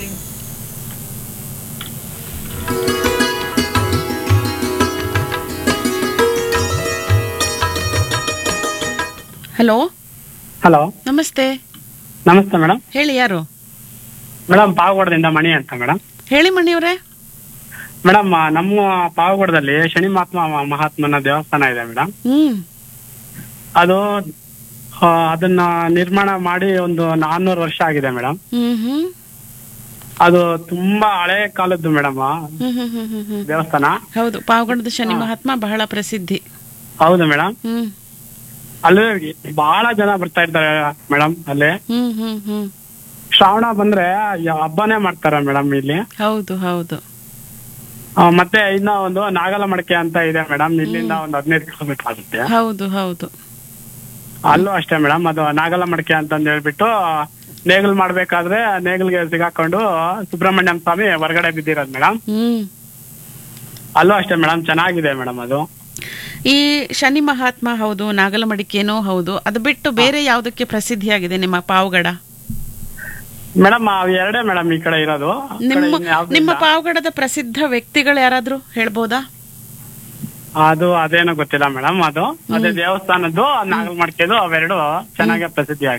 Hello hello ನಮಸ್ತೆ ನಮಸ್ತೆ madam ಹೇಳಿ ಯಾರು ಮೇಡಮ್ ಪಾವಗಡದಿಂದ ಮಣಿ ಅಂತ ಮೇಡಮ್ ಹೇಳಿ ಮಣಿಯವರೇ ಮೇಡಮ್ ನಮ್ಮ ಪಾವಗಡದಲ್ಲಿ ಶನಿ ಮಹಾತ್ಮ ಮಹಾತ್ಮನ ದೇವಸ್ಥಾನ ಇದೆ ಮೇಡಮ್ ಹ್ಮ್ ಅದು ಆ, ಅದನ್ನ ನಿರ್ಮಾಣ ಮಾಡಿ ಒಂದು ನಾನ್ನೂರು ವರ್ಷ ಆಗಿದೆ ಮೇಡಮ್ ಹ್ಮ್ ಹ್ಮ್ ಅದು ತುಂಬಾ ಹಳೆ ಕಾಲದ್ದು ಮೇಡಮ್ ಹ್ಮ್ ಹ್ಮ್ ಹ್ಮ್ ಹ್ಮ್ ಹ್ಮ್ ದೇವಸ್ಥಾನ ಹೌದು ಪಾವಗಡದ ಶನಿ ಮಹಾತ್ಮ ಬಹಳ ಪ್ರಸಿದ್ಧಿ ಹೌದು ಮೇಡಮ್ ಹ್ಮ್ ಅಲ್ಲಿ ಬಹಳ ಜನ ಬರ್ತಾ ಇರ್ತಾರೆ ಮೇಡಮ್ ಅಲ್ಲಿ ಹ್ಮ್ ಹ್ಮ್ ಹ್ಮ್ ಶ್ರಾವಣ ಬಂದ್ರೆ ಯ- ಹಬ್ಬನೇ ಮಾಡ್ತಾರೆ ಮೇಡಮ್ ಇಲ್ಲಿ ಹೌದು ಹೌದು ಆ, ಮತ್ತೆ ಇನ್ನ ಒಂದು ನಾಗಲ ಮಡಕೆ ಅಂತ ಇದೆ ಮೇಡಮ್ ಇಲ್ಲಿಂದ ಒಂದು ಹದಿನೈದು ಕಿಲೋಮೀಟರ್ ಆಗುತ್ತೆ ಹೌದು ಹೌದು ಅಲ್ಲೂ ಅಷ್ಟೇ ಮೇಡಮ್ ಅದು ನಾಗಲ ಮಡಕೆ ಅಂತಂದ್ ಹೇಳ್ಬಿಟ್ಟು ನೇಗಿಲ್ ಮಾಡ್ಬೇಕಾದ್ರೆ ನೇಗಿಲ್ಗೆ ಸಿಗಾಕೊಂಡು ಸುಬ್ರಹ್ಮಣ್ಯಂ ಸ್ವಾಮಿ ಹೊರಗಡೆ ಬಿದ್ದಿರೋದು ಮೇಡಮ್ ಹ್ಮ್ ಅಲ್ಲೂ ಅಷ್ಟೇ ಮೇಡಮ್ ಚೆನ್ನಾಗಿದೆ ಮೇಡಮ್ ಅದು ಈ ಶನಿ ಮಹಾತ್ಮ ಹೌದು ನಾಗಲಮಡಿಕೇನೋ ಹೌದು ಅದು ಬಿಟ್ಟು ಬೇರೆ ಯಾವುದಕ್ಕೆ ಪ್ರಸಿದ್ಧಿಯಾಗಿದೆ ನಿಮ್ಮ ಪಾವಗಡ ಮೇಡಮ್ ಅವ್ ಎರಡೇ ಮೇಡಮ್ ಈ ಕಡೆ ಇರೋದು ಆ ಕಡೆ ನಿಮ್ಮ ಇನ್ಯಾವ್ದು ನಿಮ್ಮ ಇಲ್ಲ. ಪಾವಗಡದ ಪ್ರಸಿದ್ಧ ವ್ಯಕ್ತಿಗಳು ಯಾರಾದ್ರೂ ಹೇಳ್ಬೋದಾ ಅದು ಅದೇನೋ ಗೊತ್ತಿಲ್ಲ ಮೇಡಮ್ ಅದು ಅದೇ ದೇವಸ್ಥಾನದ್ದು ನಾಗಲ್ ಮಡಕೆದು ಅವೆರಡು ಚೆನ್ನಾಗಿ ಪ್ರಸಿದ್ಧಿ